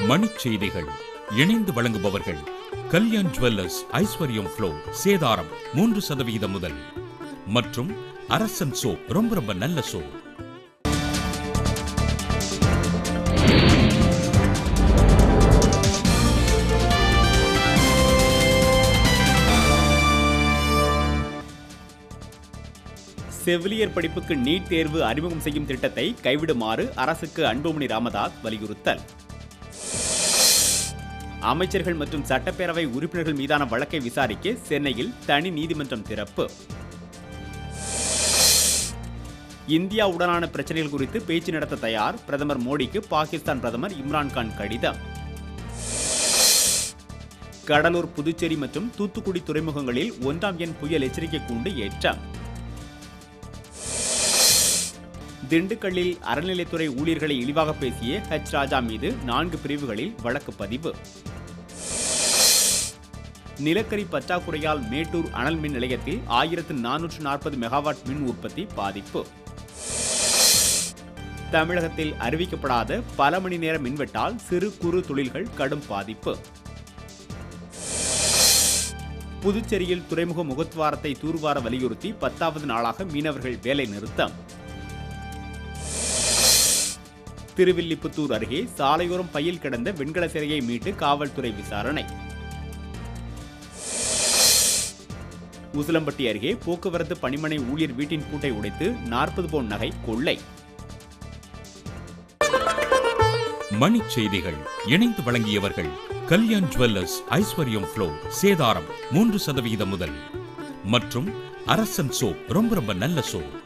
மணிச் செய்திகள் இணைந்து வழங்குபவர்கள் கல்யாண் ஜுவல்லர்ஸ் ஐஸ்வர்யம் ஃப்ளோ சேதாரம் மூன்று சதவிகிதம் முதல் மற்றும் அரசன் சோ ரொம்ப ரொம்ப நல்ல சோ செவிலியர் படிப்புக்கு நீட் தேர்வு அறிமுகம் செய்யும் திட்டத்தை கைவிடுமாறு அரசுக்கு அன்புமணி ராமதாஸ் வலியுறுத்தல் அமைச்சர்கள் மற்றும் சட்டப்பேரவை உறுப்பினர்கள் மீதான வழக்கை விசாரிக்க சென்னையில் தனி நீதிமன்றம் திறப்பு இந்தியாவுடனான பிரச்சனைகள் குறித்து பேச்சு நடத்த தயார் பிரதமர் மோடிக்கு பாகிஸ்தான் பிரதமர் இம்ரான்கான் கடிதம் கடலூர் புதுச்சேரி மற்றும் தூத்துக்குடி துறைமுகங்களில் ஒன்றாம் எண் புயல் எச்சரிக்கை கூண்டு ஏற்றம் திண்டுக்கல்லில் அறநிலைத்துறை ஊழியர்களை இழிவாக பேசிய ஹெச் ராஜா மீது நான்கு பிரிவுகளில் வழக்கு பதிவு நிலக்கரி பற்றாக்குறையால் மேட்டூர் அனல் மின் நிலையத்தில் ஆயிரத்து நானூற்று நாற்பது மெகாவாட் மின் உற்பத்தி பாதிப்பு தமிழகத்தில் அறிவிக்கப்படாத பல மணி நேர மின்வெட்டால் சிறு குறு தொழில்கள் கடும் பாதிப்பு புதுச்சேரியில் துறைமுக முகத்துவாரத்தை தூர்வார வலியுறுத்தி பத்தாவது நாளாக மீனவர்கள் வேலை நிறுத்தம் திருவில்லிபுத்தூர் அருகே சாலையோரம் பையில் கிடந்த வெண்கல சிலையை மீட்டு காவல்துறை விசாரணை உசிலம்பட்டி அருகே போக்குவரத்து பணிமனை ஊழியர் வீட்டின் பூட்டை உடைத்து நாற்பது பவுன் நகை கொள்ளை மணிச் செய்திகள் இணைந்து வழங்கியவர்கள் கல்யாண் ஜுவல்லர்ஸ் ஐஸ்வர்யம் ஃப்ளோ சேதாரம் மூன்று சதவிகிதம் முதல் மற்றும் அரசன் சோ ரொம்ப ரொம்ப நல்ல சோ